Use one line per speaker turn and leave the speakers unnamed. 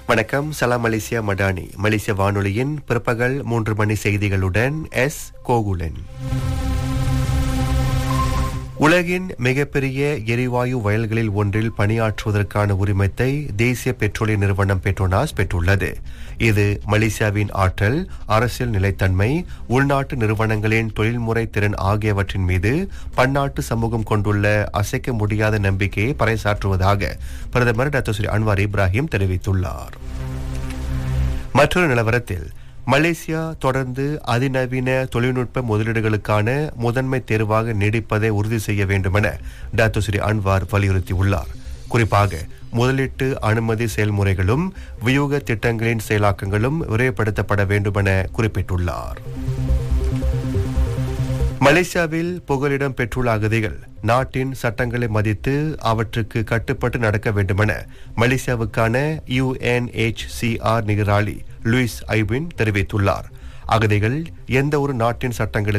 வணக்கம் சலாம் மலேசியா மடானி மலேசிய வானொலியின் பிற்பகல் மூன்று மணி செய்திகளுடன் எஸ் கோகுலன் உலகின் மிகப்பெரிய எரிவாயு வயல்களில் ஒன்றில் பணியாற்றுவதற்கான உரிமத்தை தேசிய பெட்ரோலிய நிறுவனம் பெட்ரோனாஸ் பெற்றுள்ளது இது மலேசியாவின் ஆற்றல் அரசியல் நிலைத்தன்மை உள்நாட்டு நிறுவனங்களின் தொழில்முறை திறன் ஆகியவற்றின் மீது பன்னாட்டு சமூகம் கொண்டுள்ள அசைக்க முடியாத நம்பிக்கையை பறைசாற்றுவதாக பிரதமர் டாக்டர் ஸ்ரீ அன்வார் இப்ராஹிம் தெரிவித்துள்ளார் மற்றொரு நிலவரத்தில் மலேசியா தொடர்ந்து அதிநவீன தொழில்நுட்ப முதலீடுகளுக்கான முதன்மை தேர்வாக நீடிப்பதை உறுதி செய்ய வேண்டுமென டாக்டர் ஸ்ரீ அன்வார் வலியுறுத்தியுள்ளார் குறிப்பாக முதலீட்டு அனுமதி செயல்முறைகளும் வியூக திட்டங்களின் செயலாக்கங்களும் விரைவுபடுத்தப்பட வேண்டுமென குறிப்பிட்டுள்ளார் மலேசியாவில் புகலிடம் பெற்றுள்ள அகதிகள் நாட்டின் சட்டங்களை மதித்து அவற்றுக்கு கட்டுப்பட்டு நடக்க வேண்டுமென மலேசியாவுக்கான யுஎன்எச்சிஆர் நிகராளி லூயிஸ் ஐவின் தெரிவித்துள்ளார் அகதிகள் எந்த ஒரு நாட்டின் சட்டங்களுக்கு